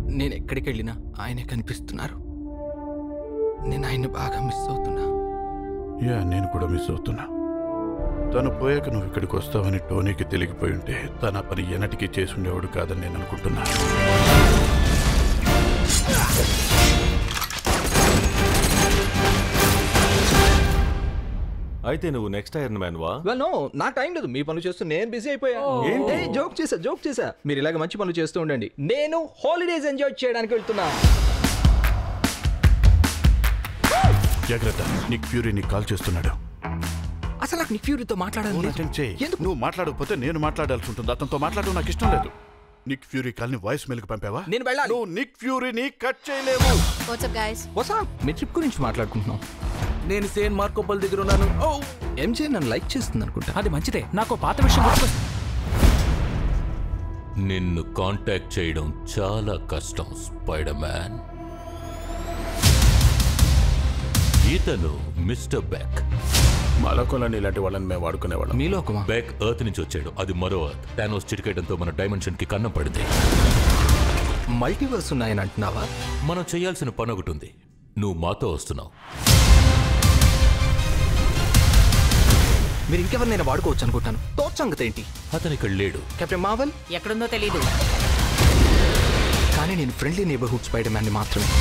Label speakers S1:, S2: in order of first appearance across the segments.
S1: నేను ఎక్కడికి వెళ్ళినా ఆయనే కనిపిస్తున్నారు నేను ఆయన్ని బాగా మిస్ అవుతున్నా
S2: యా నేను కూడా మిస్ అవుతున్నా తను పోయాక నువ్వు ఇక్కడికి వస్తావని టోనీకి తెలిగిపోయి ఉంటే తన పని ఎన్నటికీ చేసి ఉండేవాడు కాదని నేను అనుకుంటున్నా
S3: అయితే నువ్వు నెక్స్ట్ ఐరన్ మ్యాన్ వా
S1: వెల్ నో నాకు టైం లేదు మీ పనులు చేస్తూ నేను బిజీ అయిపోయా
S3: ఏంటి?
S1: జోక్ చేసా జోక్ చేసా మీరు ఇలాగ మంచి పనులు చేస్తూ ఉండండి నేను హాలిడేస్ ఎంజాయ్ చేయడానికి వెళ్తున్నా
S2: జాగ్రత్త నిక్ ఫ్యూరీ నీకు కాల్ చేస్తున్నాడు
S1: అసలు నాకు నీ ఫ్యూరీతో మాట్లాడాలి
S2: అటెండ్ చేయి
S1: ఎందుకు?
S2: నువ్వు మాట్లాడకపోతే నేను మాట్లాడాల్సి ఉంటుంది అతనితో మాట్లాడడం నాకు ఇష్టం లేదు నిక్ ఫ్యూరీ కాల్ని వాయిస్ మెయిల్కి పంపావా
S1: నేను వెళ్ళాలి
S2: నువ్వు నిక్ ఫ్యూరీని కట్ చేయలేవు
S4: వాట్సాప్ గైస్
S1: వసా మీ ట్రిప్ గురించి మాట్లాడుకుంటున్నాం
S5: నేను సేన్ మార్కోపల్ దగ్గర ఉన్నాను ఓ
S1: ఎంజే నన్ను లైక్ చేస్తుంది అనుకుంటా
S5: అది మంచిదే నాకు పాత విషయం గుర్తుకొస్తుంది
S6: నిన్ను కాంటాక్ట్ చేయడం చాలా కష్టం స్పైడర్ మ్యాన్ ఇతను మిస్టర్ బెక్
S5: మలకొలని ఇలాంటి వాళ్ళని మేము వాడుకునేవాళ్ళం
S1: మీలో ఒకమా
S6: బెక్ ఎర్త్ నుంచి వచ్చాడు అది మరో ఎర్త్ టానోస్ చిటికేయడంతో మన డైమెన్షన్ కి కన్నం పడింది
S1: మల్టీవర్స్ ఉన్నాయని అంటున్నావా
S6: మనం చేయాల్సిన పని ఒకటి ఉంది నువ్వు మాతో వస్తున్నావు
S1: మీరు ఇంకెవరినైనా వాడుకోవచ్చు అనుకుంటాను తోట సంగతి ఏంటి
S6: అతను ఇక్కడ లేడు
S1: కెప్టెన్ మావల్
S7: ఎక్కడుందో తెలీదు
S1: కానీ నేను ఫ్రెండ్లీ నేబర్హుడ్ స్పైడర్ మ్యాన్ని మాత్రమే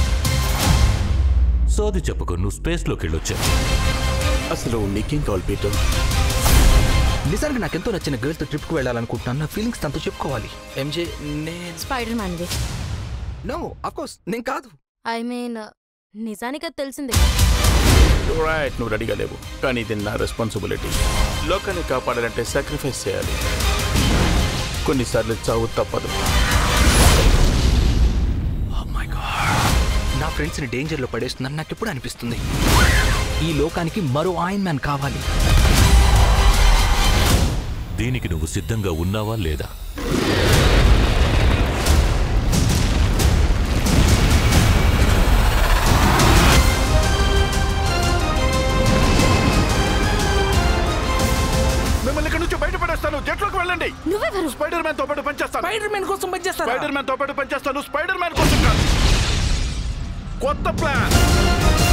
S6: సోది చెప్పుకో నువ్వు స్పేస్ లోకి వెళ్ళొచ్చావు
S5: అసలు నీకేం కావాలి పీటర్
S1: నిజానికి నాకు ఎంతో నచ్చిన గర్ల్తో ట్రిప్కి వెళ్ళాలనుకుంటున్నాను నా ఫీలింగ్స్ తనతో చెప్పుకోవాలి ఎంజే నేను
S4: స్పైడర్ మ్యాన్ది
S1: నో అఫ్కోర్స్ నేను కాదు
S4: ఐ మీన్ నిజానికి అది తెలిసిందే
S5: రైట్ నువ్వు రెడీగా లేవు కానీ ఇది నా రెస్పాన్సిబిలిటీ లోకాన్ని కాపాడాలంటే సాక్రిఫైస్ చేయాలి కొన్నిసార్లు చావు తప్పదు
S1: నా ఫ్రెండ్స్ని డేంజర్లో పడేస్తుందని నాకు ఎప్పుడు అనిపిస్తుంది ఈ లోకానికి మరో ఆయన్ మ్యాన్ కావాలి
S6: దీనికి నువ్వు సిద్ధంగా ఉన్నావా లేదా
S2: మిమ్మల్ని ఇక్కడ నుంచి బయటపడేస్తాను జట్లోకి వెళ్ళండి
S4: నువ్వెవరు
S2: స్పైడర్ మ్యాన్ తో పాటు పనిచేస్తాను
S5: స్పైడర్ మ్యాన్ కోసం పనిచేస్తారా
S2: స్పైడర్ మ్యాన్ తో పాటు పనిచేస్తాను స్పైడర్ మ్యాన్ కోసం కాదు కొత్త ప్లాన్